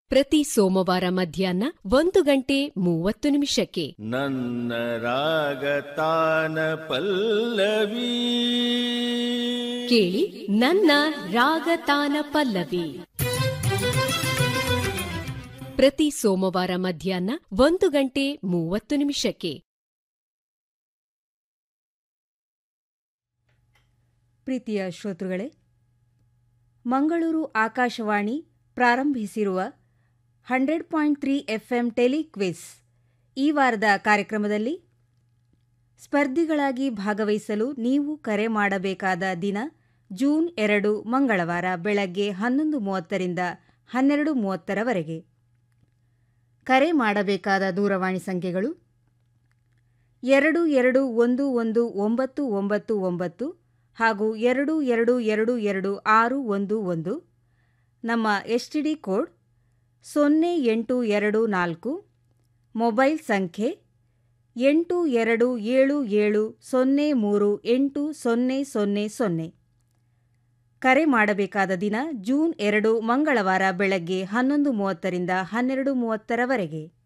ಪ್ರತಿ ಸೋಮವಾರ ಮಧ್ಯಾಹ್ನ ಒಂದು ಗಂಟೆ ಮೂವತ್ತು ನಿಮಿಷಕ್ಕೆ ನನ್ನ ರಾಗತಾನ ಪಲ್ಲವಿ ಕೇಳಿ ನನ್ನ ರಾಗತಾನ ಪಲ್ಲವಿ ಪ್ರತಿ ಸೋಮವಾರ ಮಧ್ಯಾಹ್ನ ಒಂದು ಗಂಟೆ ಮೂವತ್ತು ನಿಮಿಷಕ್ಕೆ ಪ್ರೀತಿಯ ಶ್ರೋತೃಗಳೇ ಮಂಗಳೂರು ಆಕಾಶವಾಣಿ ಪ್ರಾರಂಭಿಸಿರುವ hundred point three FM telequiz ಈ ವಾರದ ಕಾರ್ಯಕ್ರಮದಲ್ಲಿ ಸ್ಪರ್ಧಿಗಳಾಗಿ ಭಾಗವಹಿಸಲು ನೀವು ಕರೆ ಮಾಡಬೇಕಾದ ದಿನ ಜೂನ್ ಎರಡು ಮಂಗಳವಾರ ಬೆಳಗ್ಗೆ ಹನ್ನೊಂದು ಮೂವತ್ತರಿಂದ ಹನ್ನೆರಡು ಮೂವತ್ತರವರೆಗೆ ಕರೆ ಮಾಡಬೇಕಾದ ದೂರವಾಣಿ ಸಂಖ್ಯೆಗಳು ಎರಡು ಎರಡು ಒಂದು ಒಂದು ಒಂಬತ್ತು ಒಂಬತ್ತು ಒಂಬತ್ತು ಹಾಗೂ ಎರಡು ಎರಡು ಎರಡು ಎರಡು ಆರು ಒಂದು ಒಂದು ನಮ್ಮ ಎಸ್ಟಿಡಿ ಕೋಡ್ ಸೊನ್ನೆ ಎಂಟು ಎರಡು ನಾಲ್ಕು ಮೊಬೈಲ್ ಸಂಖ್ಯೆ ಎಂಟು ಎರಡು ಏಳು ಏಳು ಸೊನ್ನೆ ಮೂರು ಎಂಟು ಸೊನ್ನೆ ಸೊನ್ನೆ ಸೊನ್ನೆ ಕರೆ ಮಾಡಬೇಕಾದ ದಿನ ಜೂನ್ ಎರಡು ಮಂಗಳವಾರ ಬೆಳಗ್ಗೆ ಹನ್ನೊಂದು ಮೂವತ್ತರಿಂದ ಹನ್ನೆರಡು ಮೂವತ್ತರವರೆಗೆ